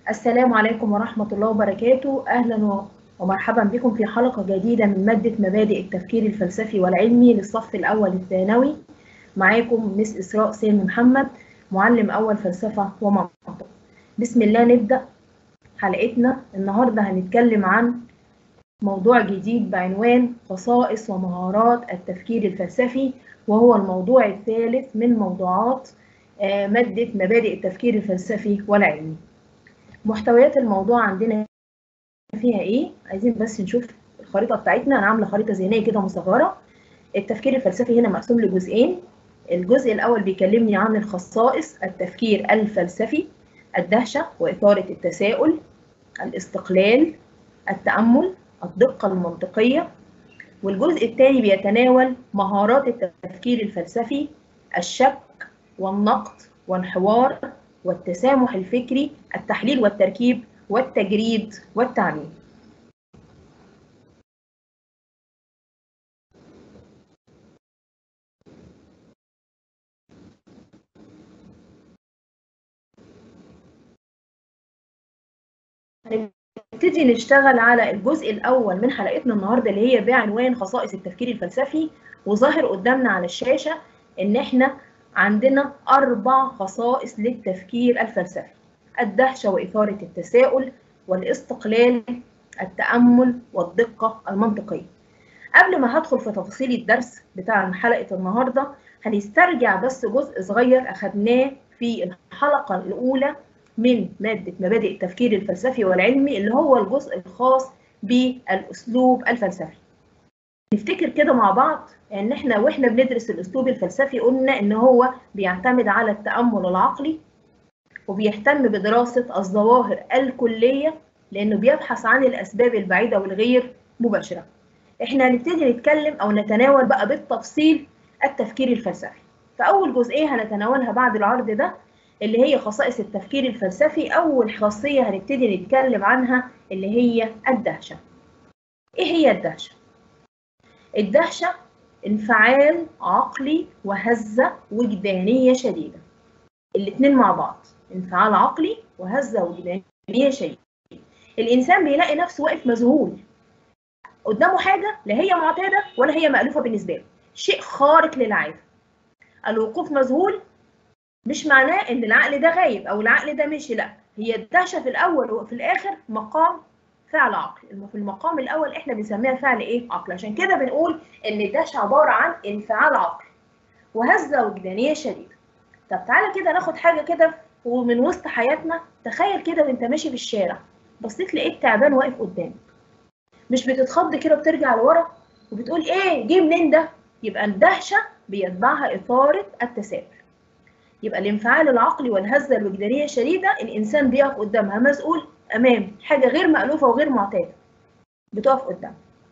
السلام عليكم ورحمة الله وبركاته أهلا ومرحبا بكم في حلقة جديدة من مادة مبادئ التفكير الفلسفي والعلمي للصف الأول الثانوي معاكم مس إسراء سامي محمد معلم أول فلسفة ومنطق بسم الله نبدأ حلقتنا النهاردة هنتكلم عن موضوع جديد بعنوان خصائص ومهارات التفكير الفلسفي وهو الموضوع الثالث من موضوعات مادة مبادئ التفكير الفلسفي والعلمي محتويات الموضوع عندنا فيها ايه عايزين بس نشوف الخريطه بتاعتنا انا عامله خريطه ذهنيه كده مصغره التفكير الفلسفي هنا مقسوم لجزئين الجزء الاول بيكلمني عن الخصائص التفكير الفلسفي الدهشه واثاره التساؤل الاستقلال التامل الدقه المنطقيه والجزء الثاني بيتناول مهارات التفكير الفلسفي الشك والنقد والحوار والتسامح الفكري التحليل والتركيب والتجريد والتعليم هنبتدي نشتغل على الجزء الأول من حلقتنا النهاردة اللي هي بعنوان خصائص التفكير الفلسفي وظاهر قدامنا على الشاشة إن إحنا عندنا أربع خصائص للتفكير الفلسفي الدهشة وإثارة التساؤل والاستقلال التأمل والدقة المنطقية قبل ما هدخل في تفاصيل الدرس بتاع حلقة النهاردة هنسترجع بس جزء صغير أخدناه في الحلقة الأولى من مادة مبادئ التفكير الفلسفي والعلمي اللي هو الجزء الخاص بالأسلوب الفلسفي نفتكر كده مع بعض ان احنا واحنا بندرس الاسلوب الفلسفي قلنا ان هو بيعتمد على التامل العقلي وبيهتم بدراسه الظواهر الكليه لانه بيبحث عن الاسباب البعيده والغير مباشره احنا هنبتدي نتكلم او نتناول بقى بالتفصيل التفكير الفلسفي فاول جزئيه هنتناولها بعد العرض ده اللي هي خصائص التفكير الفلسفي اول خاصيه هنبتدي نتكلم عنها اللي هي الدهشه ايه هي الدهشه الدهشة انفعال عقلي وهزة وجدانية شديدة الاتنين مع بعض انفعال عقلي وهزة وجدانية شديدة الإنسان بيلاقي نفسه واقف مذهول قدامه حاجة لا هي معتادة ولا هي مألوفة بالنسبة له شيء خارق للعادة الوقوف مذهول مش معناه ان العقل ده غايب او العقل ده مشي لا هي الدهشة في الأول وفي الآخر مقام فعل عقل في المقام الاول احنا بنسميها فعل ايه عقل عشان كده بنقول ان الدهشه عباره عن انفعال عقل وهزه وجدانيه شديده طب تعالى كده ناخد حاجه كده ومن وسط حياتنا تخيل كده وانت ماشي في الشارع بصيت لقيت تعبان واقف قدامك مش بتتخض كده وبترجع لورا وبتقول ايه جه منين ده يبقى الدهشه بيتبعها اثاره التساؤل يبقى الانفعال العقلي والهزه الوجدانيه الشديده الانسان بيقف قدامها مسؤول امام حاجه غير مالوفه وغير معتاده بتقف قدام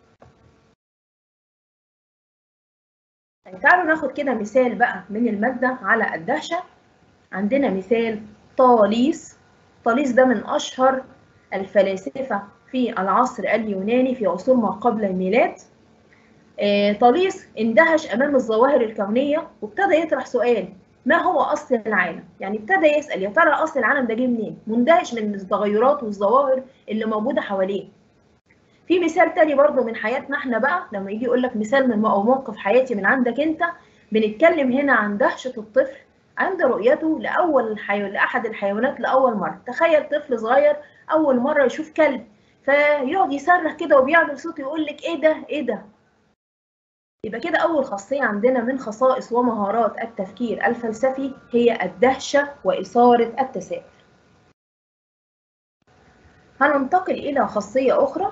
يعني تعالوا ناخد كده مثال بقى من الماده على الدهشه عندنا مثال طاليس طاليس ده من اشهر الفلاسفه في العصر اليوناني في عصور ما قبل الميلاد آه طاليس اندهش امام الظواهر الكونيه وابتدى يطرح سؤال ما هو اصل العالم؟ يعني ابتدى يسال يا ترى اصل العالم ده جه منين؟ مندهش من التغيرات والظواهر اللي موجوده حواليه. في مثال تاني برضه من حياتنا احنا بقى لما يجي يقول لك مثال من او موقف حياتي من عندك انت بنتكلم هنا عن دهشه الطفل عند رؤيته لاول الحيوان لاحد الحيوانات لاول مره، تخيل طفل صغير اول مره يشوف كلب فيقعد يصرخ كده وبيعمل صوت يقول لك ايه ده؟ ايه ده؟ يبقى كده أول خاصية عندنا من خصائص ومهارات التفكير الفلسفي هي الدهشة وإثارة التساؤل. هننتقل إلى خاصية أخرى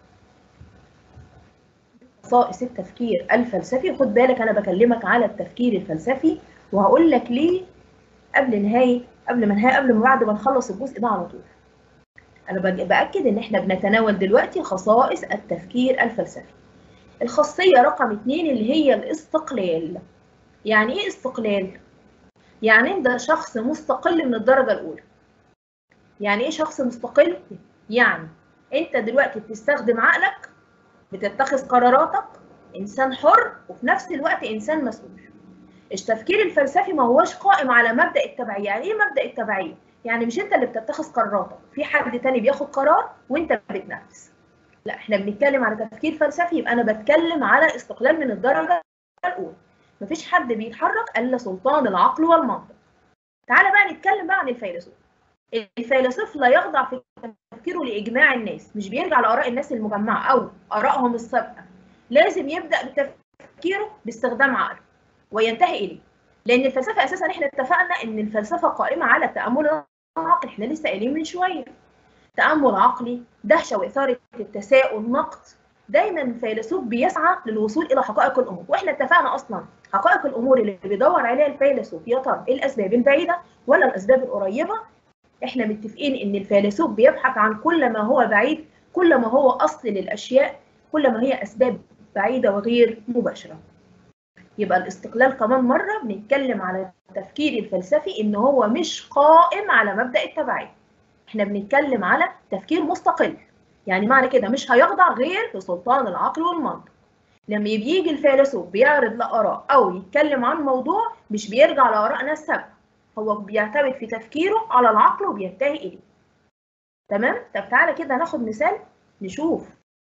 خصائص التفكير الفلسفي خد بالك أنا بكلمك على التفكير الفلسفي وهقول لك ليه قبل نهاية قبل ما نهاية قبل ما بعد ما نخلص الجزء ده على طول. أنا بأكد إن إحنا بنتناول دلوقتي خصائص التفكير الفلسفي. الخاصية رقم اتنين اللي هي الاستقلال يعني ايه استقلال؟ يعني انت شخص مستقل من الدرجة الأولى يعني ايه شخص مستقل؟ يعني انت دلوقتي بتستخدم عقلك بتتخذ قراراتك انسان حر وفي نفس الوقت انسان مسؤول التفكير الفلسفي ما هوش قائم على مبدا التبعيه يعني ايه مبدا التبعيه يعني مش انت اللي بتتخذ قراراتك في حد تاني بياخد قرار وانت بتنفذ لا احنا بنتكلم على تفكير فلسفي يبقى انا بتكلم على استقلال من الدرجه الاولى مفيش حد بيتحرك الا سلطان العقل والمنطق تعالى بقى نتكلم بقى عن الفيلسوف الفيلسوف لا يخضع في تفكيره لاجماع الناس مش بيرجع لاراء الناس المجمعه او ارائهم السابقه لازم يبدا بتفكيره باستخدام عقله وينتهي اليه لان الفلسفه اساسا احنا اتفقنا ان الفلسفه قائمه على التامل العقلي احنا لسه قايلين من شويه تامل عقلي دهشه واثاره التساؤل نقد دايما الفيلسوف بيسعى للوصول الى حقائق الامور واحنا اتفقنا اصلا حقائق الامور اللي بيدور عليها الفيلسوف يا ترى الاسباب البعيده ولا الاسباب القريبه احنا متفقين ان الفيلسوف بيبحث عن كل ما هو بعيد كل ما هو اصل للاشياء كل ما هي اسباب بعيده وغير مباشره يبقى الاستقلال كمان مره بنتكلم على التفكير الفلسفي ان هو مش قائم على مبدا التبعيه احنا بنتكلم على تفكير مستقل يعني معنى كده مش هيخضع غير لسلطان العقل والمنطق لما بيجي الفيلسوف بيعرض لآراء أو يتكلم عن موضوع مش بيرجع لآراء ناس سابقة هو بيعتمد في تفكيره على العقل وبينتهي إليه تمام؟ طب تعالى كده ناخد مثال نشوف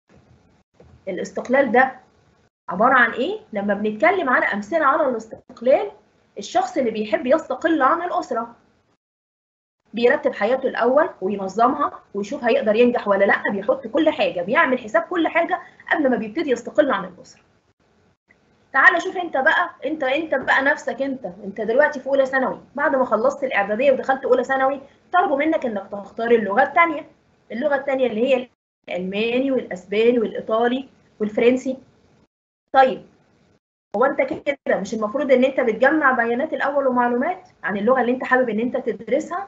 الاستقلال ده عبارة عن إيه؟ لما بنتكلم على أمثلة على الاستقلال الشخص اللي بيحب يستقل عن الأسرة بيرتب حياته الاول وينظمها ويشوف هيقدر ينجح ولا لا بيحط كل حاجه بيعمل حساب كل حاجه قبل ما بيبتدي يستقل عن الاسره تعالى شوف انت بقى انت انت بقى نفسك انت انت دلوقتي في اولى ثانوي بعد ما خلصت الاعداديه ودخلت اولى ثانوي طلبوا منك انك تختار اللغه الثانيه اللغه الثانيه اللي هي الالماني والاسباني والايطالي والفرنسي طيب هو انت كده مش المفروض ان انت بتجمع بيانات الاول ومعلومات عن اللغه اللي انت حابب ان انت تدرسها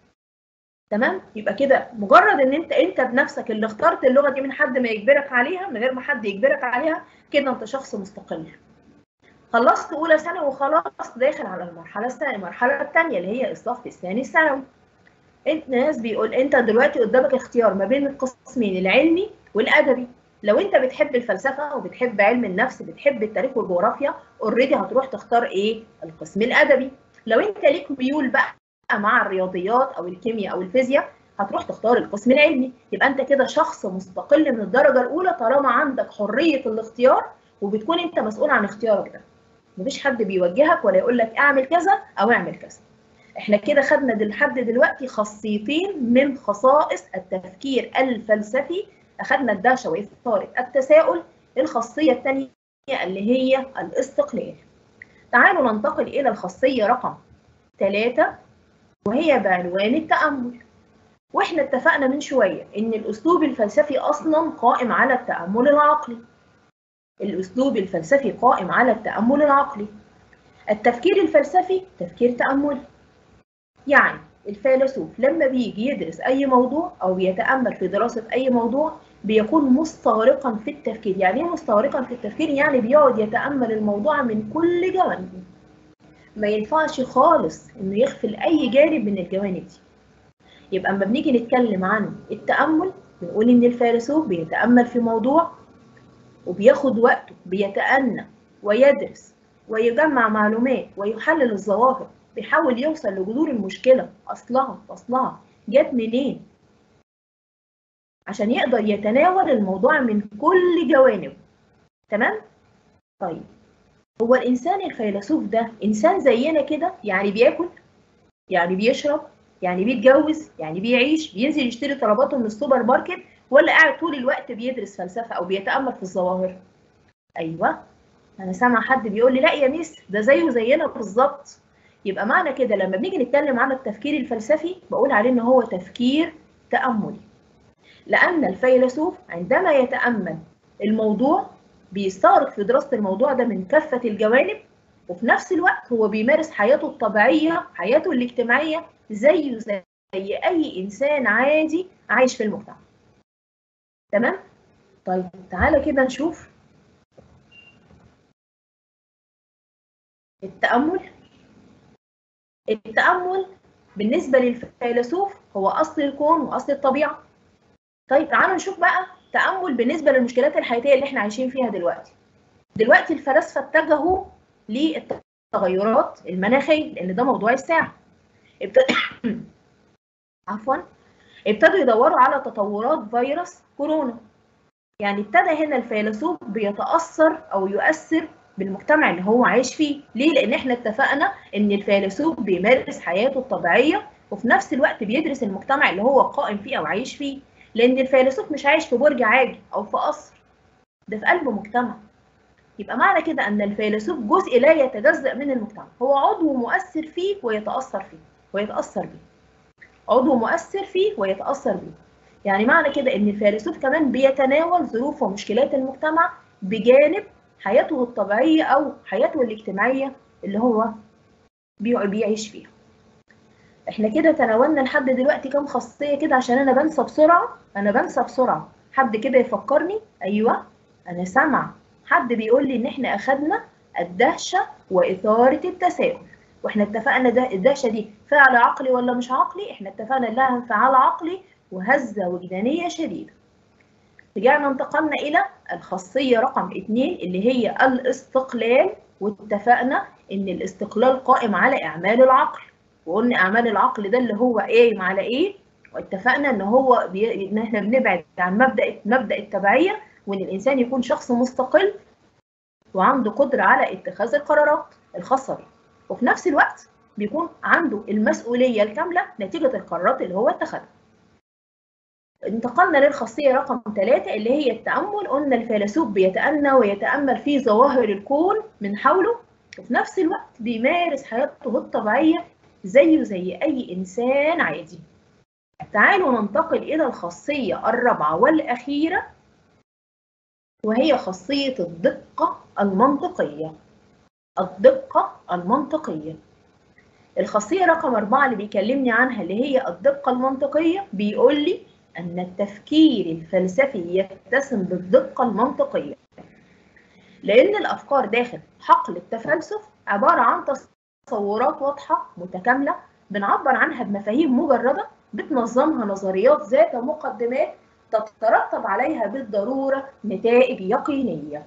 تمام يبقى كده مجرد ان انت انت بنفسك اللي اخترت اللغه دي من حد ما يجبرك عليها من غير ما حد يجبرك عليها كده انت شخص مستقل خلصت اولى ثانوي وخلاص داخل على المرحله الثانيه المرحله الثانيه اللي هي الصف الثاني الثانوي انت ناس بيقول انت دلوقتي قدامك اختيار ما بين القسمين العلمي والادبي لو انت بتحب الفلسفه وبتحب علم النفس بتحب التاريخ والجغرافيا اوريدي هتروح تختار ايه القسم الادبي لو انت ليك ميول بقى مع الرياضيات او الكيمياء او الفيزياء هتروح تختار القسم العلمي يبقى انت كده شخص مستقل من الدرجه الاولى طالما عندك حريه الاختيار وبتكون انت مسؤول عن اختيارك ده مفيش حد بيوجهك ولا يقول لك اعمل كذا او اعمل كذا احنا كده خدنا لحد دلوقتي خاصيتين من خصائص التفكير الفلسفي اخدنا الدهشه واثاره التساؤل الخاصيه الثانيه اللي هي الاستقلال تعالوا ننتقل الى الخاصيه رقم ثلاثة وهي بعنوان التأمل واحنا اتفقنا من شوية ان الاسلوب الفلسفي اصلا قائم على التأمل العقلي الاسلوب الفلسفي قائم على التأمل العقلي التفكير الفلسفي تفكير تأملي يعني الفيلسوف لما بيجي يدرس اي موضوع او يتأمل في دراسة اي موضوع بيكون مستغرقا في التفكير يعني ايه مستغرقا في التفكير يعني بيقعد يتأمل الموضوع من كل جوانبه ما ينفعش خالص انه يغفل اي جانب من الجوانب دي يبقى اما بنيجي نتكلم عن التامل بنقول ان الفيلسوف بيتامل في موضوع وبياخد وقته بيتأنى ويدرس ويجمع معلومات ويحلل الظواهر بيحاول يوصل لجذور المشكله اصلها فصلها جت منين عشان يقدر يتناول الموضوع من كل جوانبه تمام طيب هو الانسان الفيلسوف ده انسان زينا كده يعني بياكل يعني بيشرب يعني بيتجوز يعني بيعيش بينزل يشتري طلباته من السوبر ماركت ولا قاعد طول الوقت بيدرس فلسفه او بيتامل في الظواهر ايوه انا سامع حد بيقول لي لا يا ميس ده زيه زينا بالظبط يبقى معنى كده لما بنيجي نتكلم عن التفكير الفلسفي بقول عليه ان هو تفكير تاملي لان الفيلسوف عندما يتامل الموضوع بيستغرق في دراسة الموضوع ده من كافة الجوانب وفي نفس الوقت هو بيمارس حياته الطبيعية حياته الاجتماعية زيه زي أي إنسان عادي عايش في المجتمع تمام؟ طيب تعالى كده نشوف التأمل التأمل بالنسبة للفيلسوف هو أصل الكون وأصل الطبيعة طيب تعالوا نشوف بقى تأمل بالنسبة للمشكلات الحياتية اللي احنا عايشين فيها دلوقتي دلوقتي الفلاسفة اتجهوا للتغيرات المناخية لأن ده موضوع الساعة عفوا ابتدوا يدوروا على تطورات فيروس كورونا يعني ابتدى هنا الفيلسوف بيتاثر او يؤثر بالمجتمع اللي هو عايش فيه ليه لان احنا اتفقنا ان الفيلسوف بيمارس حياته الطبيعيه وفي نفس الوقت بيدرس المجتمع اللي هو قائم فيه او عايش فيه لان الفيلسوف مش عايش في برج عاجي او في قصر ده في قلب مجتمع يبقى معنى كده ان الفيلسوف جزء لا يتجزأ من المجتمع هو عضو مؤثر فيه ويتأثر فيه ويتأثر بيه عضو مؤثر فيه ويتأثر بيه يعني معنى كده ان الفيلسوف كمان بيتناول ظروف ومشكلات المجتمع بجانب حياته الطبيعية او حياته الاجتماعية اللي هو بيعيش فيها احنا كده تناولنا لحد دلوقتي كام خاصية كده عشان انا بنسى بسرعة انا بنسى بسرعة حد كده يفكرني ايوه انا سامعة حد بيقول لي ان احنا اخدنا الدهشة واثارة التساؤل واحنا اتفقنا ده الدهشة دي فعل عقلي ولا مش عقلي احنا اتفقنا لها انفعال عقلي وهزة وجدانية شديدة رجعنا انتقلنا الى الخاصية رقم اتنين اللي هي الاستقلال واتفقنا ان الاستقلال قائم على اعمال العقل وقلنا اعمال العقل ده اللي هو قايم على ايه واتفقنا ان هو بي... ان احنا بنبعد عن مبدا مبدا التبعيه وان الانسان يكون شخص مستقل وعنده قدره على اتخاذ القرارات الخاصه بيه وفي نفس الوقت بيكون عنده المسؤوليه الكامله نتيجه القرارات اللي هو اتخذها انتقلنا للخاصية رقم ثلاثة اللي هي التأمل قلنا الفيلسوف بيتأنى ويتأمل في ظواهر الكون من حوله وفي نفس الوقت بيمارس حياته الطبيعية زيه زي أي إنسان عادي تعالوا ننتقل إلى الخاصية الرابعة والأخيرة وهي خاصية الدقة المنطقية الدقة المنطقية الخاصية رقم أربعة اللي بيكلمني عنها اللي هي الدقة المنطقية بيقول لي أن التفكير الفلسفي يتسم بالدقة المنطقية لأن الأفكار داخل حقل التفلسف عبارة عن تصورات واضحة متكاملة بنعبر عنها بمفاهيم مجردة بتنظمها نظريات ذات مقدمات تترتب عليها بالضرورة نتائج يقينية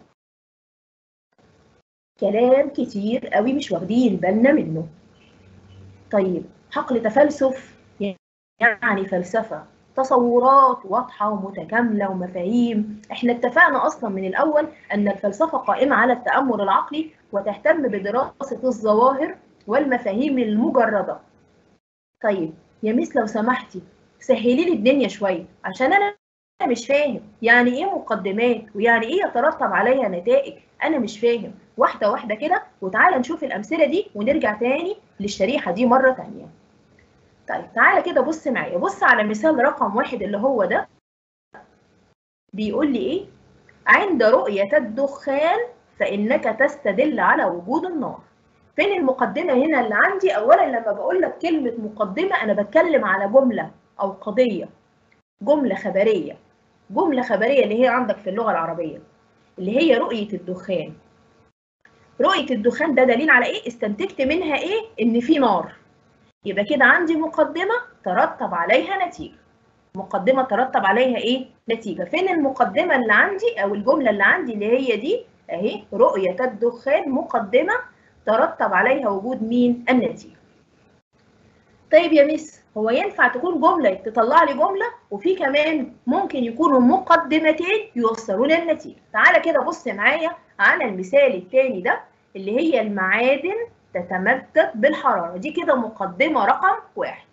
كلام كتير قوي مش واخدين بالنا منه طيب حقل تفلسف يعني فلسفة تصورات واضحة ومتكاملة ومفاهيم احنا اتفقنا اصلا من الاول ان الفلسفة قائمة على التأمل العقلي وتهتم بدراسة الظواهر والمفاهيم المجردة طيب يا ميس لو سمحتي سهلي لي الدنيا شوية عشان انا مش فاهم يعني ايه مقدمات ويعني ايه يترتب عليها نتائج انا مش فاهم واحدة واحدة كده وتعالى نشوف الامثلة دي ونرجع تاني للشريحة دي مرة تانية طيب تعالى كده بص معايا بص على مثال رقم واحد اللي هو ده بيقول لي ايه عند رؤية الدخان فإنك تستدل على وجود النار فين المقدمة هنا اللي عندي أولا لما بقول لك كلمة مقدمة أنا بتكلم على جملة أو قضية جملة خبرية جملة خبرية اللي هي عندك في اللغة العربية اللي هي رؤية الدخان رؤية الدخان ده دليل على ايه استنتجت منها ايه ان في نار يبقى كده عندي مقدمة ترتب عليها نتيجة مقدمة ترتب عليها ايه نتيجة فين المقدمة اللي عندي او الجملة اللي عندي اللي هي دي اهي رؤية الدخان مقدمة ترتب عليها وجود مين النتيجة طيب يا ميس هو ينفع تكون جملة تطلع لي جملة وفي كمان ممكن يكونوا مقدمتين يوصلوا للنتيجة تعالى كده بص معايا على المثال الثاني ده اللي هي المعادن تتمدد بالحرارة دي كده مقدمة رقم واحد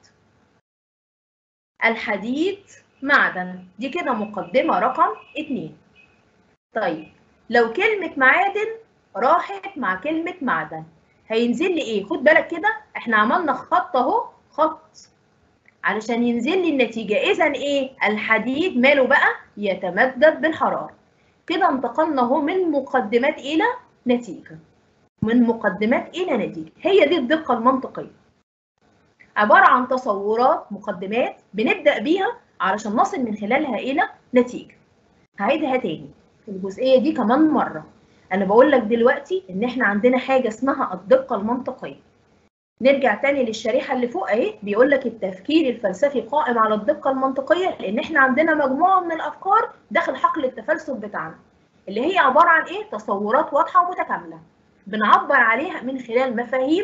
الحديد معدن دي كده مقدمة رقم اتنين طيب لو كلمة معادن راحت مع كلمة معدن هينزل لي ايه خد بالك كده احنا عملنا خط اهو خط علشان ينزل لي النتيجة اذا ايه الحديد ماله بقى يتمدد بالحرارة كده انتقلنا اهو من مقدمات الى نتيجة من مقدمات الى نتيجة هي دي الدقة المنطقية عبارة عن تصورات مقدمات بنبدأ بيها علشان نصل من خلالها الى نتيجة هعيدها تاني الجزئية دي كمان مرة انا بقول لك دلوقتي ان احنا عندنا حاجة اسمها الدقة المنطقية نرجع تاني للشريحة اللي فوق اهي بيقول لك التفكير الفلسفي قائم على الدقة المنطقية لان احنا عندنا مجموعة من الافكار داخل حقل التفلسف بتاعنا اللي هي عبارة عن ايه تصورات واضحة ومتكاملة بنعبر عليها من خلال مفاهيم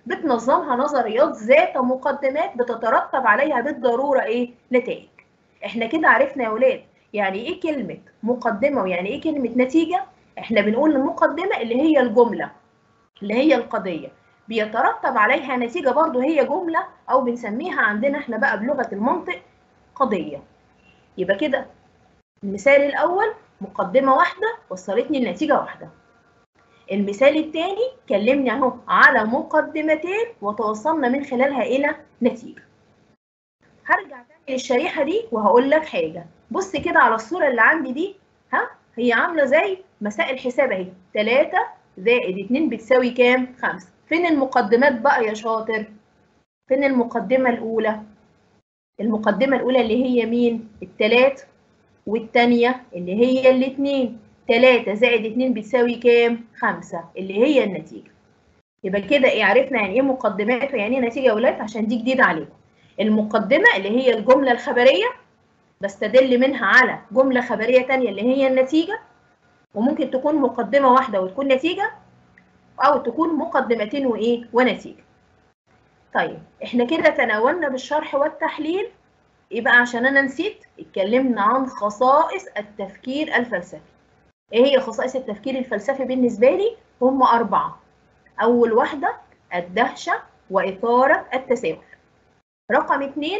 بتنظمها نظريات ذات مقدمات بتترتب عليها بالضروره ايه نتائج احنا كده عرفنا يا ولاد يعني ايه كلمه مقدمه ويعني ايه كلمه نتيجه احنا بنقول المقدمه اللي هي الجمله اللي هي القضيه بيترتب عليها نتيجه برضو هي جمله او بنسميها عندنا احنا بقى بلغه المنطق قضيه يبقى كده المثال الاول مقدمه واحده وصلتني لنتيجه واحده المثال الثاني كلمني اهو على مقدمتين وتوصلنا من خلالها الى نتيجه هرجع تاني للشريحه دي وهقول لك حاجه بص كده على الصوره اللي عندي دي ها هي عامله زي مسائل حساب اهي 3 زائد 2 بتساوي كام 5 فين المقدمات بقى يا شاطر فين المقدمه الاولى المقدمه الاولى اللي هي مين التلات والثانيه اللي هي الاثنين 3 زائد 2 بتساوي كام 5 اللي هي النتيجه يبقى كده ايه عرفنا يعني ايه مقدمات ويعني ايه نتيجه يا ولاد عشان دي جديده عليكم المقدمه اللي هي الجمله الخبريه بستدل منها على جمله خبريه ثانيه اللي هي النتيجه وممكن تكون مقدمه واحده وتكون نتيجه او تكون مقدمتين وايه ونتيجه طيب احنا كده تناولنا بالشرح والتحليل يبقى عشان انا نسيت اتكلمنا عن خصائص التفكير الفلسفي ايه هي خصائص التفكير الفلسفي بالنسبه لي هم اربعه اول واحده الدهشه واثاره التساؤل رقم اثنين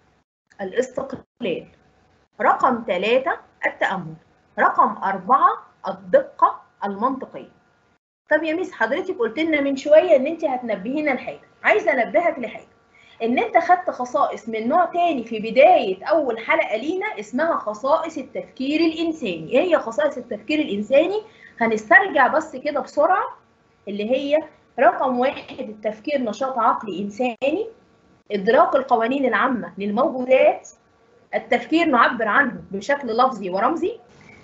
الاستقلال رقم ثلاثة التأمل رقم أربعة الدقة المنطقية طب يا ميس حضرتك قلت لنا من شوية إن أنت هتنبهينا لحاجة عايزة أنبهك لحاجة إن أنت خدت خصائص من نوع تاني في بداية أول حلقة لينا اسمها خصائص التفكير الإنساني إيه هي خصائص التفكير الإنساني؟ هنسترجع بس كده بسرعة اللي هي رقم واحد التفكير نشاط عقلي إنساني إدراك القوانين العامة للموجودات التفكير نعبر عنه بشكل لفظي ورمزي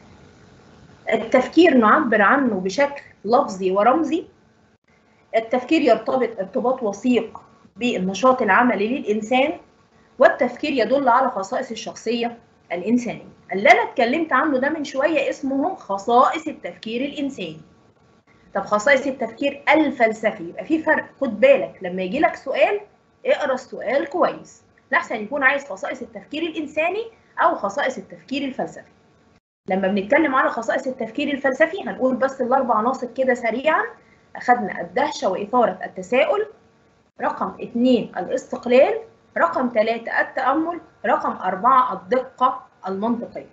التفكير نعبر عنه بشكل لفظي ورمزي التفكير يرتبط ارتباط وثيق بالنشاط العملي للإنسان والتفكير يدل على خصائص الشخصية الإنسانية اللي أنا اتكلمت عنه ده من شوية اسمه خصائص التفكير الإنساني طب خصائص التفكير الفلسفي يبقى في فرق خد بالك لما يجي لك سؤال اقرا السؤال كويس لحسن يكون عايز خصائص التفكير الانساني او خصائص التفكير الفلسفي لما بنتكلم على خصائص التفكير الفلسفي هنقول بس الاربع عناصر كده سريعا اخذنا الدهشه واثاره التساؤل رقم اثنين الاستقلال رقم ثلاثة التأمل رقم أربعة الدقة المنطقية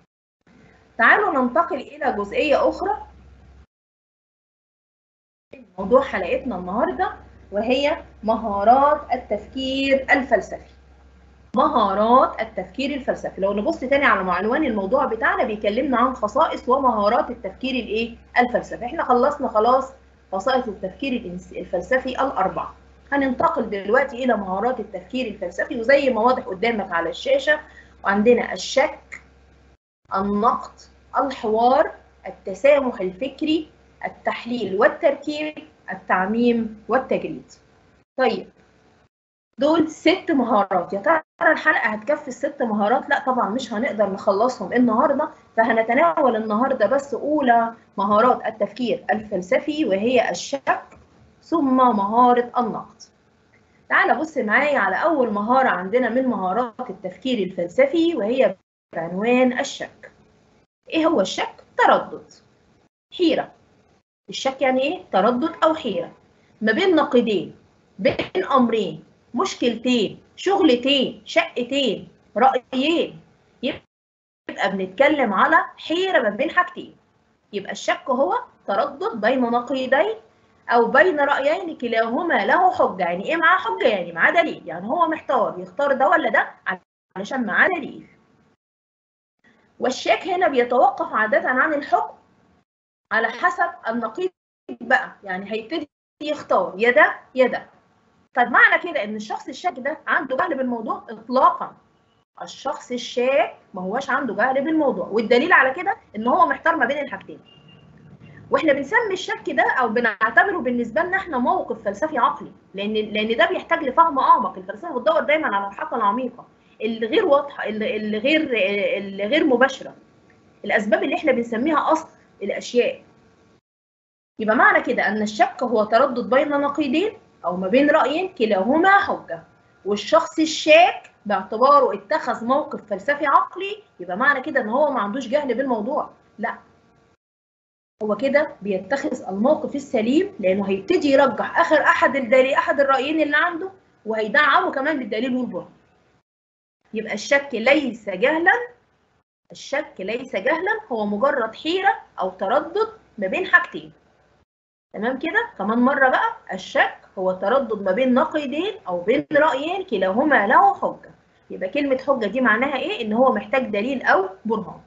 تعالوا ننتقل إلى جزئية أخرى موضوع حلقتنا النهارده وهي مهارات التفكير الفلسفي مهارات التفكير الفلسفي لو نبص تاني على عنوان الموضوع بتاعنا بيكلمنا عن خصائص ومهارات التفكير الايه الفلسفي احنا خلصنا خلاص خصائص التفكير الفلسفي الاربعه هننتقل دلوقتي الى مهارات التفكير الفلسفي وزي ما واضح قدامك على الشاشه وعندنا الشك النقد الحوار التسامح الفكري التحليل والتركيب التعميم والتجريد طيب دول ست مهارات يا ترى الحلقه هتكفي الست مهارات لا طبعا مش هنقدر نخلصهم النهارده فهنتناول النهارده بس اولى مهارات التفكير الفلسفي وهي الشك ثم مهاره النقد تعال بص معايا على اول مهاره عندنا من مهارات التفكير الفلسفي وهي بعنوان الشك ايه هو الشك تردد حيره الشك يعني ايه تردد او حيره ما بين نقيضين بين امرين مشكلتين شغلتين شقتين رايين يبقى بنتكلم على حيره ما بين حاجتين يبقى الشك هو تردد بين نقيضين او بين رايين كلاهما له حجه يعني ايه معاه حجه يعني معاه دليل يعني هو محتار يختار ده ولا ده علشان معاه دليل والشك هنا بيتوقف عاده عن الحكم على حسب النقيض بقى يعني هيبتدي يختار يا ده يا ده طب معنى كده ان الشخص الشاك ده عنده جهل بالموضوع اطلاقا الشخص الشاك ما هوش عنده جهل بالموضوع والدليل على كده ان هو محتار ما بين الحاجتين واحنا بنسمي الشك ده او بنعتبره بالنسبه لنا احنا موقف فلسفي عقلي لان لان ده بيحتاج لفهم اعمق الفلسفه بتدور دايما على الحقيقه العميقه اللي غير واضحه اللي غير اللي غير مباشره الاسباب اللي احنا بنسميها اصل الاشياء يبقى معنى كده ان الشك هو تردد بين نقيضين أو ما بين رأيين كلاهما حجة والشخص الشاك باعتباره اتخذ موقف فلسفي عقلي يبقى معنى كده ان هو ما عندوش جهل بالموضوع لا هو كده بيتخذ الموقف السليم لانه هيبتدي يرجح اخر احد الدليل احد الرايين اللي عنده وهيدعمه كمان بالدليل والبرهان يبقى الشك ليس جهلا الشك ليس جهلا هو مجرد حيره او تردد ما بين حاجتين تمام كده كمان مره بقى الشك هو تردد ما بين نقيضين او بين رايين كلاهما له حجه يبقى كلمه حجه دي معناها ايه ان هو محتاج دليل او برهان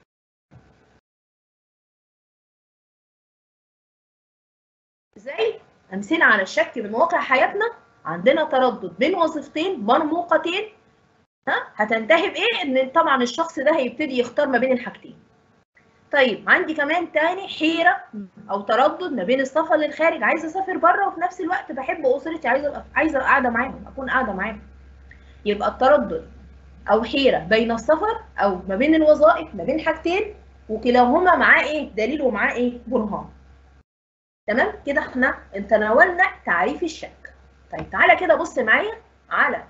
زي امثله على الشك من واقع حياتنا عندنا تردد بين وظيفتين مرموقتين ها هتنتهي بايه ان طبعا الشخص ده هيبتدي يختار ما بين الحاجتين طيب عندي كمان تاني حيره او تردد ما بين السفر للخارج عايزه اسافر بره وفي نفس الوقت بحب اسرتي عايزه عايزه قاعده معاهم اكون قاعده معاهم يبقى التردد او حيره بين السفر او ما بين الوظائف ما بين حاجتين وكلاهما معاه ايه دليل ومعاه ايه برهان تمام كده احنا تناولنا تعريف الشك طيب تعالى كده بص معايا على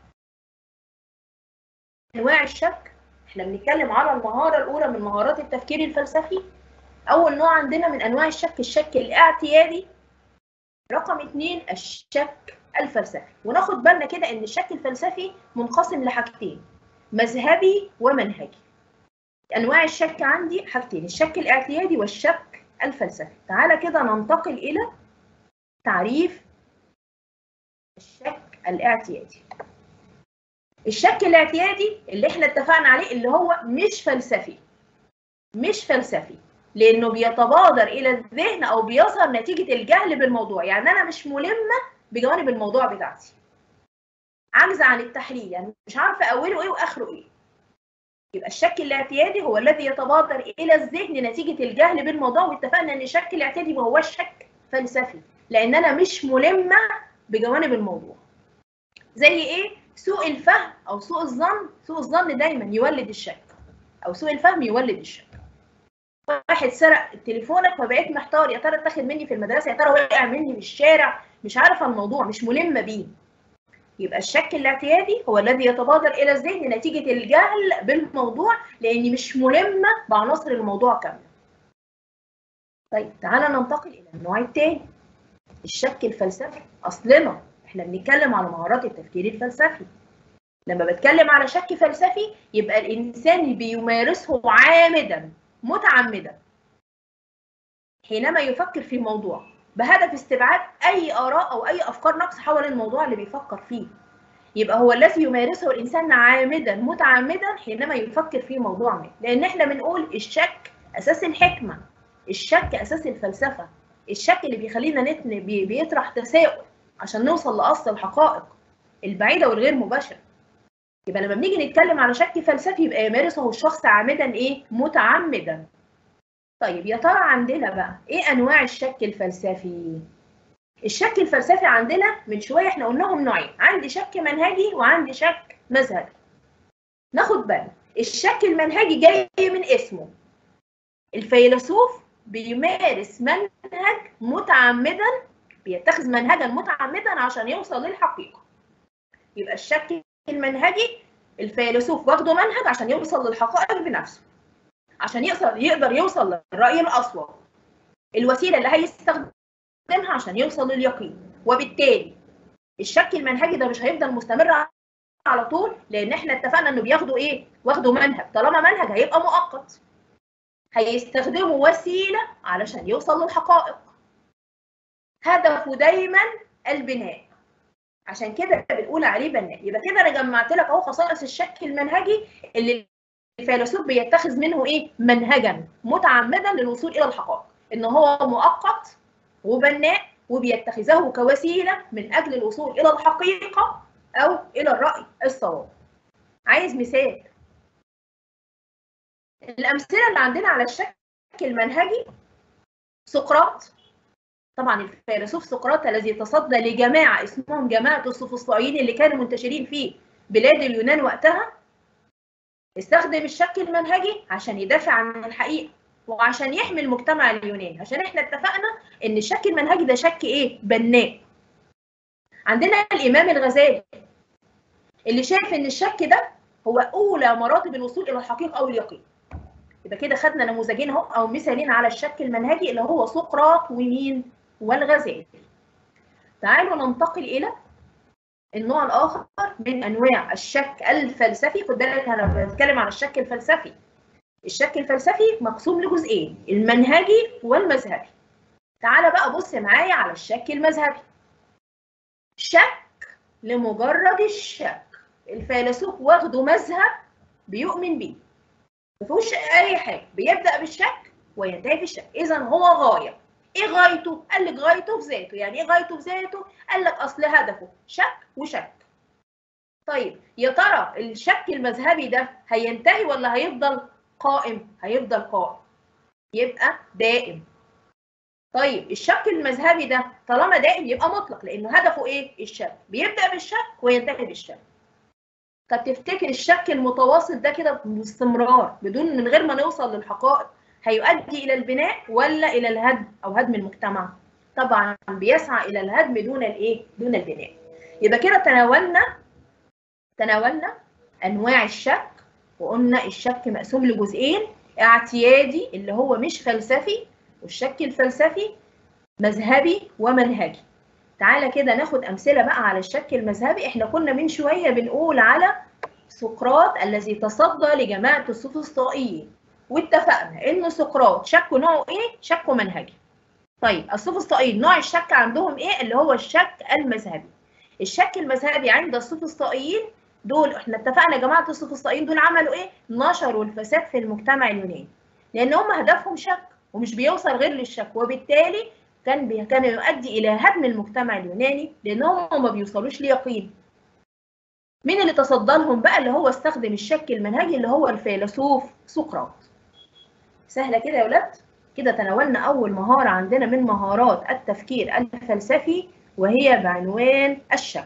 انواع الشك احنا بنتكلم على المهاره الاولى من مهارات التفكير الفلسفي اول نوع عندنا من انواع الشك الشك الاعتيادي رقم اثنين الشك الفلسفي وناخد بالنا كده ان الشك الفلسفي منقسم لحاجتين مذهبي ومنهجي انواع الشك عندي حاجتين الشك الاعتيادي والشك الفلسفي تعالى كده ننتقل الى تعريف الشك الاعتيادي الشك الاعتيادي اللي احنا اتفقنا عليه اللي هو مش فلسفي مش فلسفي لانه بيتبادر الى الذهن او بيظهر نتيجه الجهل بالموضوع يعني انا مش ملمه بجوانب الموضوع بتاعتي عاجزه عن التحليل يعني مش عارفه اوله ايه واخره ايه يبقى الشك الاعتيادي هو الذي يتبادر الى الذهن نتيجه الجهل بالموضوع واتفقنا ان الشك الاعتيادي ما هوش شك فلسفي لان انا مش ملمه بجوانب الموضوع زي ايه سوء الفهم او سوء الظن سوء الظن دايما يولد الشك او سوء الفهم يولد الشك واحد سرق تليفونك فبقيت محتار يا ترى اتاخد مني في المدرسه يا ترى وقع مني في الشارع مش عارفه الموضوع مش ملمه بيه يبقى الشك الاعتيادي هو الذي يتبادر الى الذهن نتيجه الجهل بالموضوع لاني مش ملمه بعناصر الموضوع كامله طيب تعالى ننتقل الى النوع الثاني الشك الفلسفي اصلنا احنا بنتكلم على مهارات التفكير الفلسفي لما بتكلم على شك فلسفي يبقى الانسان بيمارسه عامدا متعمدا حينما يفكر في موضوع بهدف استبعاد اي اراء او اي افكار نقص حول الموضوع اللي بيفكر فيه يبقى هو الذي يمارسه الانسان عامدا متعمدا حينما يفكر في موضوع ما لان احنا بنقول الشك اساس الحكمه الشك اساس الفلسفه الشك اللي بيخلينا نتن بيطرح تساؤل عشان نوصل لاصل الحقائق البعيده والغير مباشره يبقى لما بنيجي نتكلم على شك فلسفي يبقى يمارسه الشخص عامدا ايه متعمدا طيب يا ترى عندنا بقى ايه انواع الشك الفلسفي الشك الفلسفي عندنا من شويه احنا قلناهم نوعين عندي شك منهجي وعندي شك مذهبي ناخد بالنا الشك المنهجي جاي من اسمه الفيلسوف بيمارس منهج متعمدا بيتخذ منهجا متعمدا عشان يوصل للحقيقه يبقى الشك المنهجي الفيلسوف واخده منهج عشان يوصل للحقائق بنفسه عشان يقدر يقدر يوصل للراي الاصوب الوسيله اللي هيستخدمها عشان يوصل لليقين وبالتالي الشك المنهجي ده مش هيفضل مستمر على طول لان احنا اتفقنا انه بياخدوا ايه واخدوا منهج طالما منهج هيبقى مؤقت هيستخدموا وسيله علشان يوصل للحقائق هدفه دايما البناء عشان كده بنقول عليه بناء يبقى كده انا جمعت لك اهو خصائص الشك المنهجي اللي الفيلسوف بيتخذ منه ايه منهجا متعمدا للوصول الى الحقائق ان هو مؤقت وبناء وبيتخذه كوسيله من اجل الوصول الى الحقيقه او الى الراي الصواب عايز مثال الامثله اللي عندنا على الشك المنهجي سقراط طبعا الفيلسوف سقراط الذي تصدى لجماعه اسمهم جماعه السوفسطائيين اللي كانوا منتشرين في بلاد اليونان وقتها استخدم الشك المنهجي عشان يدافع عن الحقيقه وعشان يحمي المجتمع اليوناني عشان احنا اتفقنا ان الشك المنهجي ده شك ايه بناء عندنا الامام الغزالي اللي شايف ان الشك ده هو اولى مراتب الوصول الى الحقيقه او اليقين يبقى كده خدنا نموذجين اهو او مثالين على الشك المنهجي اللي هو سقراط ومين والغزالي تعالوا ننتقل الى النوع الاخر من انواع الشك الفلسفي خد بالك انا بتكلم عن الشك الفلسفي الشك الفلسفي مقسوم لجزئين المنهجي والمذهبي تعالى بقى بص معايا على الشك المذهبي شك لمجرد الشك الفيلسوف واخده مذهب بيؤمن بيه ما فيهوش اي حاجه بيبدا بالشك وينتهي بالشك اذا هو غايه ايه غايته قال لك غايته في ذاته يعني ايه غايته في ذاته قال لك اصل هدفه شك وشك طيب يا ترى الشك المذهبي ده هينتهي ولا هيفضل قائم هيفضل قائم يبقى دائم طيب الشك المذهبي ده طالما دائم يبقى مطلق لانه هدفه ايه الشك بيبدا بالشك وينتهي بالشك طب تفتكر الشك المتواصل ده كده باستمرار بدون من غير ما نوصل للحقائق هيؤدي الى البناء ولا الى الهدم او هدم المجتمع طبعا بيسعى الى الهدم دون الايه دون البناء يبقى كده تناولنا تناولنا انواع الشك وقلنا الشك مقسوم لجزئين اعتيادي اللي هو مش فلسفي والشك الفلسفي مذهبي ومنهجي تعالى كده ناخد امثله بقى على الشك المذهبي احنا كنا من شويه بنقول على سقراط الذي تصدى لجماعه السوفسطائيين واتفقنا ان سقراط شكه نوعه ايه شكه منهجي طيب السوفسطائيين نوع الشك عندهم ايه اللي هو الشك المذهبي الشك المذهبي عند السوفسطائيين دول احنا اتفقنا يا جماعه السوفسطائيين دول عملوا ايه نشروا الفساد في المجتمع اليوناني لان هم هدفهم شك ومش بيوصل غير للشك وبالتالي كان بي... كان يؤدي الى هدم المجتمع اليوناني لانهم ما بيوصلوش ليقين مين اللي تصدى لهم بقى اللي هو استخدم الشك المنهجي اللي هو الفيلسوف سقراط سهله كده يا ولاد كده تناولنا اول مهاره عندنا من مهارات التفكير الفلسفي وهي بعنوان الشك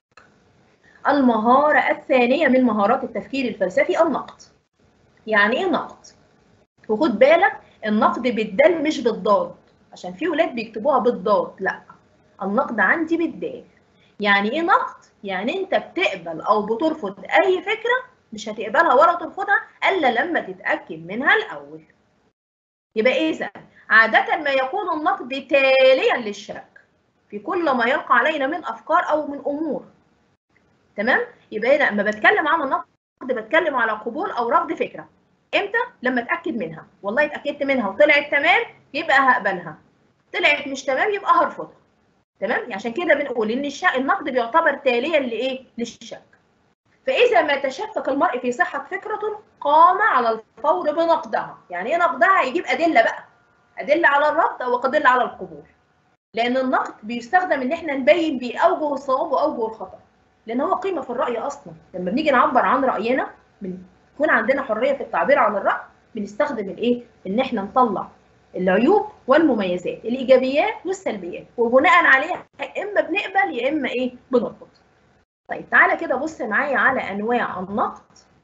المهاره الثانيه من مهارات التفكير الفلسفي النقد يعني ايه نقد وخد بالك النقد بالدال مش بالضاد عشان في ولاد بيكتبوها بالضاد لا النقد عندي بالدال يعني ايه نقد يعني انت بتقبل او بترفض اي فكره مش هتقبلها ولا ترفضها الا لما تتاكد منها الاول يبقى اذا عاده ما يكون النقد تاليا للشك في كل ما يلقى علينا من افكار او من امور تمام يبقى هنا لما بتكلم عن النقد بتكلم على قبول او رفض فكره امتى لما اتاكد منها والله اتاكدت منها وطلعت تمام يبقى هقبلها طلعت مش تمام يبقى هرفضها تمام عشان كده بنقول ان الشك النقد بيعتبر تاليا لايه للشك فاذا ما تشكك المرء في صحه فكره قام على الفور بنقدها يعني ايه نقدها يجيب ادله بقى ادله على الرفض او ادله على القبول لان النقد بيستخدم ان احنا نبين بيه اوجه الصواب واوجه الخطا لان هو قيمه في الراي اصلا لما بنيجي نعبر عن راينا بنكون عندنا حريه في التعبير عن الراي بنستخدم الايه ان احنا نطلع العيوب والمميزات الايجابيات والسلبيات وبناء عليها اما بنقبل يا اما ايه بنرفض طيب تعالى كده بص معايا على انواع النقد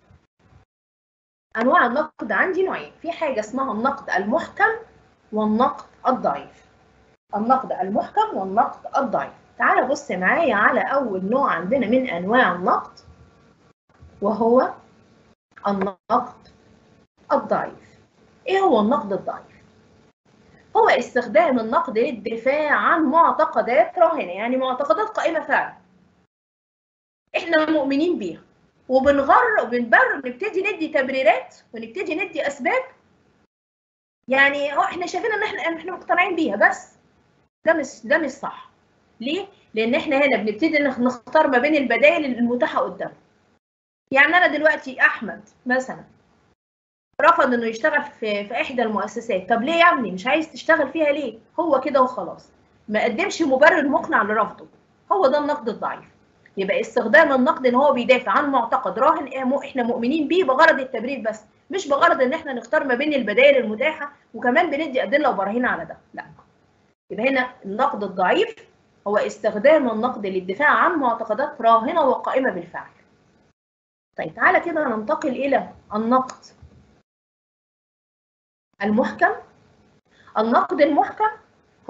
انواع النقد عندي نوعين في حاجه اسمها النقد المحكم والنقد الضعيف النقد المحكم والنقد الضعيف تعالى بص معايا على اول نوع عندنا من انواع النقد وهو النقد الضعيف ايه هو النقد الضعيف هو استخدام النقد للدفاع عن معتقدات راهنه يعني معتقدات قائمه فعلا احنا مؤمنين بيها وبنغر وبنبرر نبتدي ندي تبريرات ونبتدي ندي اسباب يعني هو احنا شايفين ان احنا احنا مقتنعين بيها بس ده مش ده مش صح ليه؟ لان احنا هنا بنبتدي نختار ما بين البدائل المتاحه قدامنا يعني انا دلوقتي احمد مثلا رفض انه يشتغل في في احدى المؤسسات طب ليه يا ابني مش عايز تشتغل فيها ليه هو كده وخلاص ما قدمش مبرر مقنع لرفضه هو ده النقد الضعيف يبقى استخدام النقد ان هو بيدافع عن معتقد راهن احنا مؤمنين بيه بغرض التبرير بس مش بغرض ان احنا نختار ما بين البدائل المتاحه وكمان بندي ادله وبراهين على ده لا يبقى هنا النقد الضعيف هو استخدام النقد للدفاع عن معتقدات راهنه وقائمه بالفعل طيب تعالى كده ننتقل الى النقد المحكم النقد المحكم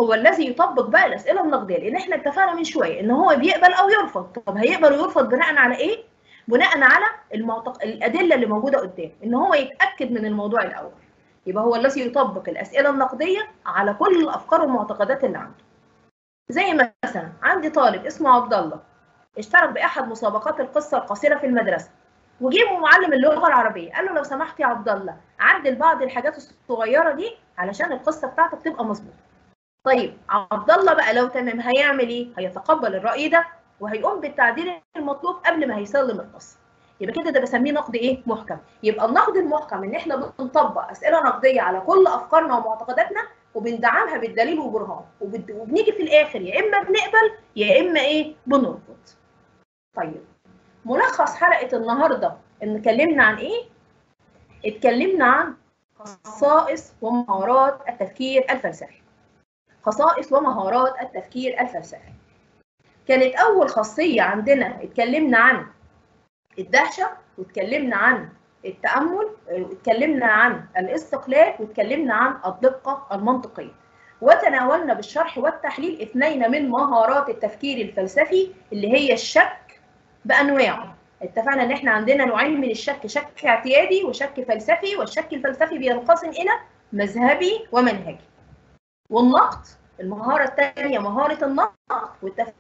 هو الذي يطبق بقى الاسئله النقديه لان احنا اتفقنا من شويه ان هو بيقبل او يرفض طب هيقبل ويرفض بناء على ايه بناء على المعتق... الادله اللي موجوده قدامه ان هو يتاكد من الموضوع الاول يبقى هو الذي يطبق الاسئله النقديه على كل الافكار والمعتقدات اللي عنده زي مثلا عندي طالب اسمه عبد الله اشترك باحد مسابقات القصه القصيره في المدرسه وجيبه معلم اللغه العربيه قال له لو سمحت يا عبد الله عدل بعض الحاجات الصغيره دي علشان القصه بتاعتك تبقى مظبوطه طيب عبد الله بقى لو تمام هيعمل ايه هيتقبل الراي ده وهيقوم بالتعديل المطلوب قبل ما هيسلم القصه يبقى كده ده بسميه نقد ايه محكم يبقى النقد المحكم ان احنا بنطبق اسئله نقديه على كل افكارنا ومعتقداتنا وبندعمها بالدليل وبرهان وبنيجي في الاخر يا اما بنقبل يا اما ايه بنرفض طيب ملخص حلقه النهارده ان اتكلمنا عن ايه اتكلمنا عن خصائص ومهارات التفكير الفلسفي خصائص ومهارات التفكير الفلسفي كانت اول خاصيه عندنا اتكلمنا عن الدهشه واتكلمنا عن التامل واتكلمنا عن الاستقلال واتكلمنا عن الدقه المنطقيه وتناولنا بالشرح والتحليل اثنين من مهارات التفكير الفلسفي اللي هي الشك بانواعه اتفقنا ان احنا عندنا نوعين من الشك شك اعتيادي وشك فلسفي والشك الفلسفي بينقسم الى مذهبي ومنهجي والنقد المهاره الثانيه مهاره النقد والتفكير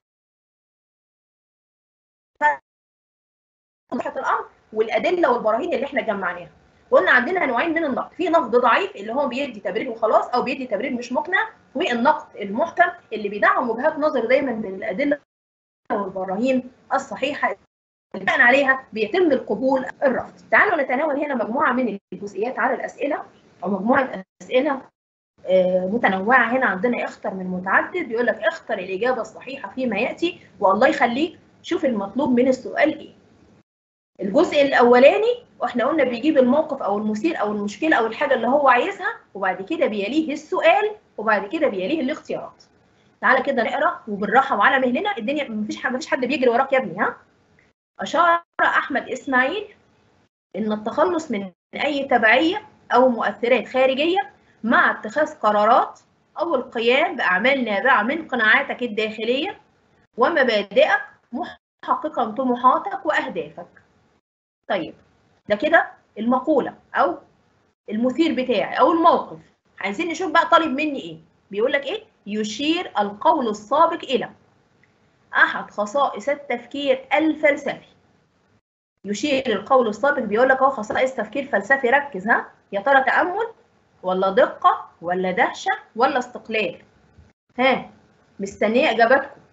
وضحت الامر والادله والبراهين اللي احنا جمعناها قلنا عندنا نوعين من النقد في نقد ضعيف اللي هو بيدي تبرير وخلاص او بيدي تبرير مش مقنع والنقد المحكم اللي بيدعم وجهات نظر دايما من الادله والبراهين الصحيحه اللي بناء عليها بيتم القبول الرفض تعالوا نتناول هنا مجموعه من الجزئيات على الاسئله او مجموعه اسئله متنوعه هنا عندنا اختر من متعدد بيقول لك اختر الاجابه الصحيحه فيما ياتي والله يخليك شوف المطلوب من السؤال ايه الجزء الاولاني واحنا قلنا بيجيب الموقف او المثير او المشكله او الحاجه اللي هو عايزها وبعد كده بيليه السؤال وبعد كده بيليه الاختيارات تعالى كده نقرا وبالراحه وعلى مهلنا الدنيا مفيش حد مفيش حد بيجري وراك يا ابني ها اشار احمد اسماعيل ان التخلص من اي تبعيه او مؤثرات خارجيه مع اتخاذ قرارات او القيام باعمال نابعه من قناعاتك الداخليه ومبادئك محققا طموحاتك واهدافك طيب ده كده المقولة أو المثير بتاعي أو الموقف عايزين نشوف بقى طالب مني إيه بيقول لك إيه يشير القول السابق إلى أحد خصائص التفكير الفلسفي يشير القول السابق بيقول لك أهو خصائص تفكير فلسفي ركز ها يا ترى تأمل ولا دقة ولا دهشة ولا استقلال ها مستنية إجاباتكم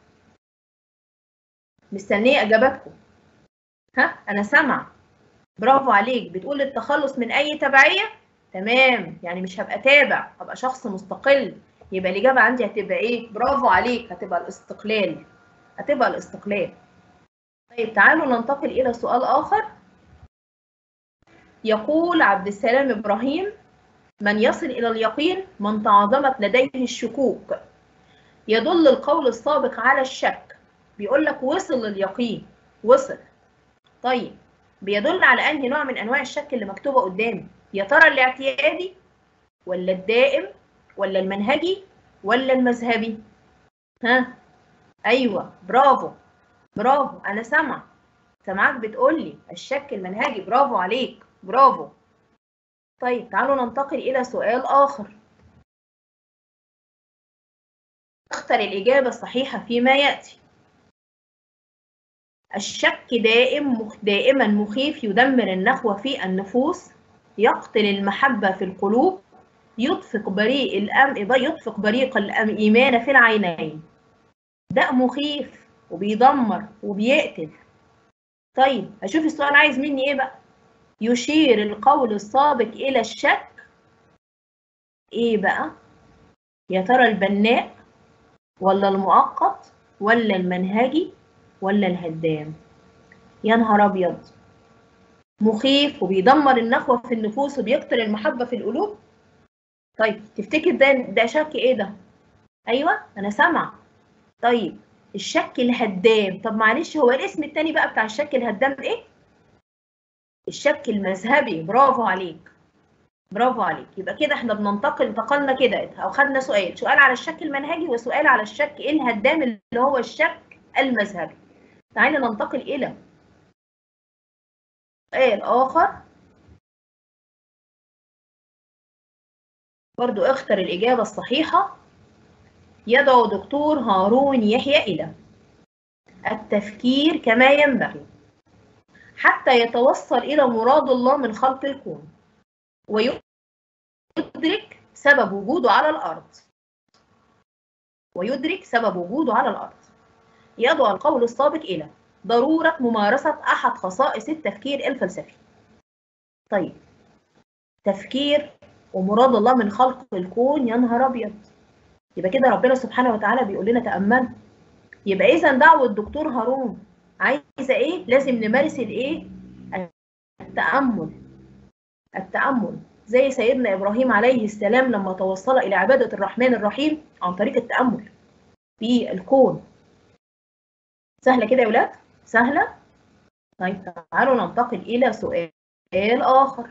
مستنية إجاباتكم ها أنا سامعة برافو عليك بتقول التخلص من اي تبعيه تمام يعني مش هبقى تابع هبقى شخص مستقل يبقى الاجابه عندي هتبقى ايه برافو عليك هتبقى الاستقلال هتبقى الاستقلال طيب تعالوا ننتقل الى سؤال اخر يقول عبد السلام ابراهيم من يصل الى اليقين من تعاظمت لديه الشكوك يدل القول السابق على الشك بيقول لك وصل لليقين وصل طيب بيدل على انهي نوع من انواع الشك اللي مكتوبه قدامي يا ترى الاعتيادي ولا الدائم ولا المنهجي ولا المذهبي ها ايوه برافو برافو انا سامعه سامعاك بتقول لي الشك المنهجي برافو عليك برافو طيب تعالوا ننتقل الى سؤال اخر اختر الاجابه الصحيحه فيما ياتي الشك دائم دائما مخيف يدمر النخوة في النفوس يقتل المحبة في القلوب يطفق بريق الأم يطفق بريق الإيمان في العينين ده مخيف وبيدمر وبيقتل طيب هشوف السؤال عايز مني ايه بقى يشير القول السابق إلى الشك ايه بقى يا ترى البناء ولا المؤقت ولا المنهجي ولا الهدام يا نهار ابيض مخيف وبيدمر النخوه في النفوس وبيقتل المحبه في القلوب طيب تفتكر ده ده شك ايه ده ايوه انا سامعه طيب الشك الهدام طب معلش هو الاسم التاني بقى بتاع الشك الهدام ايه الشك المذهبي برافو عليك برافو عليك يبقى كده احنا بننتقل انتقلنا كده او خدنا سؤال سؤال على الشك المنهجي وسؤال على الشك الهدام اللي هو الشك المذهبي تعالى ننتقل الى سؤال اخر برضو اختر الاجابه الصحيحه يدعو دكتور هارون يحيى الى التفكير كما ينبغي حتى يتوصل الى مراد الله من خلق الكون ويدرك سبب وجوده على الأرض ويدرك سبب وجوده على الأرض يدعو القول السابق إلى ضرورة ممارسة أحد خصائص التفكير الفلسفي طيب تفكير ومراد الله من خلق الكون يا نهار أبيض يبقى كده ربنا سبحانه وتعالى بيقول لنا تأملوا يبقى إذا دعوة الدكتور هارون عايزة إيه؟ لازم نمارس الإيه؟ التأمل التأمل زي سيدنا إبراهيم عليه السلام لما توصل إلى عبادة الرحمن الرحيم عن طريق التأمل في الكون سهلة كده يا ولاد؟ سهلة؟ طيب تعالوا ننتقل إلى سؤال آخر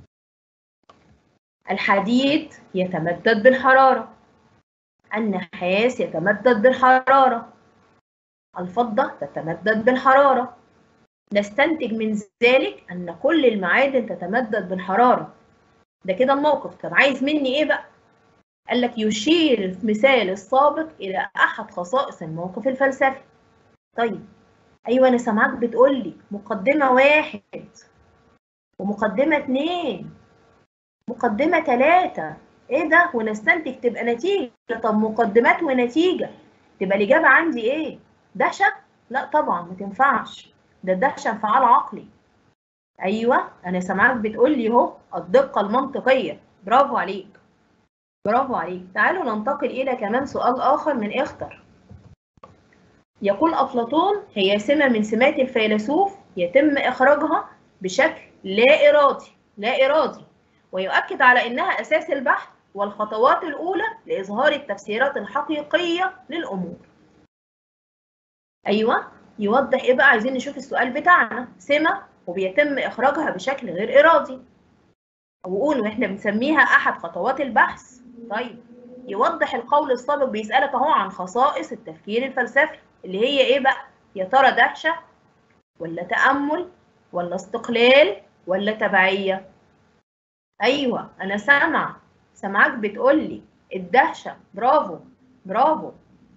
الحديد يتمدد بالحرارة النحاس يتمدد بالحرارة الفضة تتمدد بالحرارة نستنتج من ذلك أن كل المعادن تتمدد بالحرارة ده كده الموقف طب عايز مني إيه بقى؟ قال لك يشير المثال السابق إلى أحد خصائص الموقف الفلسفي طيب أيوة أنا سامعاك بتقول لي مقدمة واحد ومقدمة اتنين مقدمة تلاتة إيه ده؟ ونستنتج تبقى نتيجة طب مقدمات ونتيجة تبقى الإجابة عندي إيه؟ دهشة؟ لا طبعا ما تنفعش ده الدهشة انفعال عقلي ايوه انا سامعاك بتقول لي اهو الدقه المنطقيه برافو عليك برافو عليك تعالوا ننتقل الى كمان سؤال اخر من اختر يقول افلاطون هي سمه من سمات الفيلسوف يتم اخراجها بشكل لا ارادي لا ارادي ويؤكد على انها اساس البحث والخطوات الاولى لاظهار التفسيرات الحقيقيه للامور ايوه يوضح ايه بقى عايزين نشوف السؤال بتاعنا سمه وبيتم اخراجها بشكل غير ارادي وقولوا احنا بنسميها احد خطوات البحث طيب يوضح القول السابق بيسالك اهو عن خصائص التفكير الفلسفي اللي هي ايه بقى يا ترى دهشه ولا تامل ولا استقلال ولا تبعيه ايوه انا سامع سامعاك بتقول لي الدهشه برافو برافو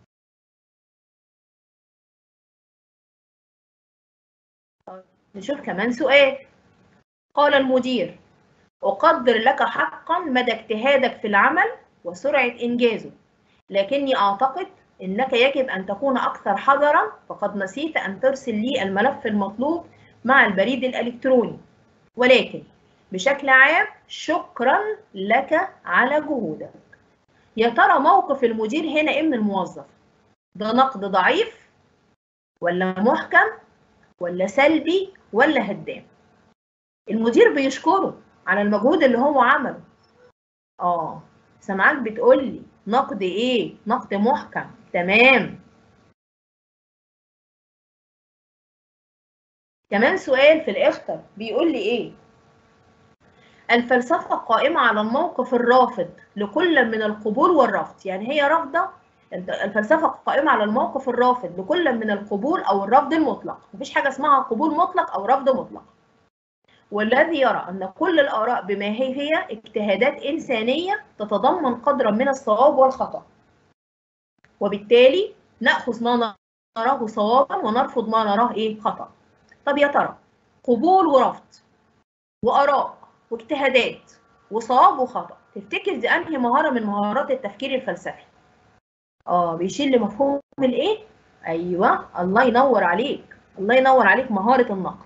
نشوف كمان سؤال قال المدير أقدر لك حقا مدى اجتهادك في العمل وسرعة إنجازه لكني أعتقد أنك يجب أن تكون أكثر حذرا فقد نسيت أن ترسل لي الملف المطلوب مع البريد الإلكتروني ولكن بشكل عام شكرا لك على جهودك يا ترى موقف المدير هنا إيه من الموظف ده نقد ضعيف ولا محكم ولا سلبي ولا هدام المدير بيشكره على المجهود اللي هو عمله اه سامعاك بتقول لي نقد ايه نقد محكم تمام كمان سؤال في الاختر بيقول لي ايه الفلسفة قائمة على الموقف الرافض لكل من القبول والرفض يعني هي رافضة الفلسفة قائمة على الموقف الرافض لكل من القبول أو الرفض المطلق مفيش حاجة اسمها قبول مطلق أو رفض مطلق والذي يرى أن كل الآراء بما هي هي اجتهادات إنسانية تتضمن قدرا من الصواب والخطأ وبالتالي نأخذ ما نراه صوابا ونرفض ما نراه إيه خطأ طب يا ترى قبول ورفض وآراء واجتهادات وصواب وخطأ تفتكر دي أنهي مهارة من مهارات التفكير الفلسفي اه بيشيل لمفهوم الايه ايوه الله ينور عليك الله ينور عليك مهاره النقد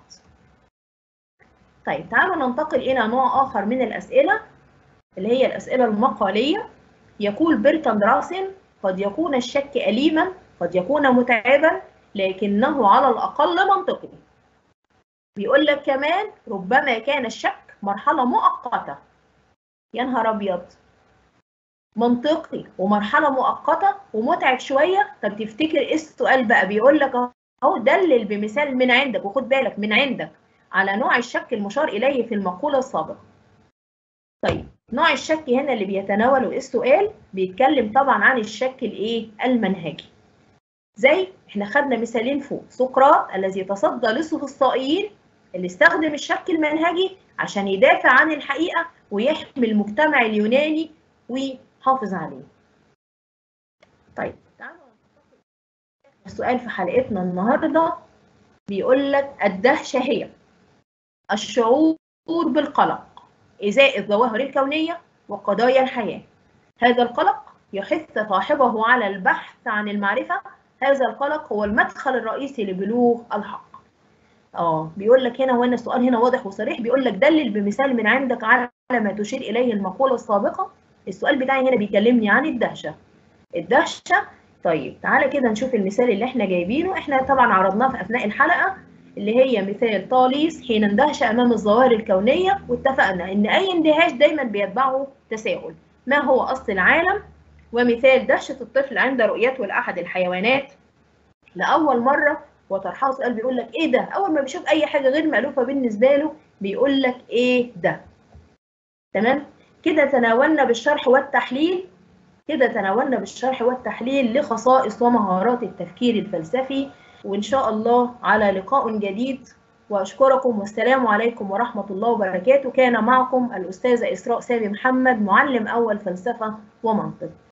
طيب تعالوا ننتقل الى نوع اخر من الاسئله اللي هي الاسئله المقاليه يقول برتراند راسل قد يكون الشك اليما قد يكون متعبا لكنه على الاقل منطقي بيقول لك كمان ربما كان الشك مرحله مؤقته يا نهار ابيض منطقي ومرحله مؤقته ومتعب شويه طب تفتكر ايه السؤال بقى بيقول لك اهو دلل بمثال من عندك وخد بالك من عندك على نوع الشك المشار اليه في المقوله السابقه طيب نوع الشك هنا اللي بيتناوله السؤال بيتكلم طبعا عن الشك الايه المنهجي زي احنا خدنا مثالين فوق سقراط الذي تصدى للسفسطائيين اللي استخدم الشك المنهجي عشان يدافع عن الحقيقه ويحمي المجتمع اليوناني ويحافظ عليه طيب تعالوا السؤال في حلقتنا النهارده بيقول لك الدهشه هي الشعور بالقلق ازاء الظواهر الكونيه وقضايا الحياه هذا القلق يحث صاحبه على البحث عن المعرفه هذا القلق هو المدخل الرئيسي لبلوغ الحق اه بيقول لك هنا وهنا السؤال هنا واضح وصريح بيقول لك دلل بمثال من عندك على ما تشير اليه المقوله السابقه السؤال بتاعي هنا بيكلمني عن الدهشه الدهشه طيب تعالى كده نشوف المثال اللي احنا جايبينه احنا طبعا عرضناه في اثناء الحلقه اللي هي مثال طاليس حين اندهش امام الظواهر الكونيه واتفقنا ان اي اندهاش دايما بيتبعه تساؤل ما هو اصل العالم ومثال دهشه الطفل عند رؤيته لاحد الحيوانات لاول مره وطرحها سؤال بيقول لك ايه ده اول ما بيشوف اي حاجه غير مالوفه بالنسبه له بيقول لك ايه ده تمام كده تناولنا بالشرح والتحليل كده تناولنا بالشرح والتحليل لخصائص ومهارات التفكير الفلسفي وإن شاء الله على لقاء جديد وأشكركم والسلام عليكم ورحمة الله وبركاته كان معكم الأستاذة إسراء سامي محمد معلم أول فلسفة ومنطق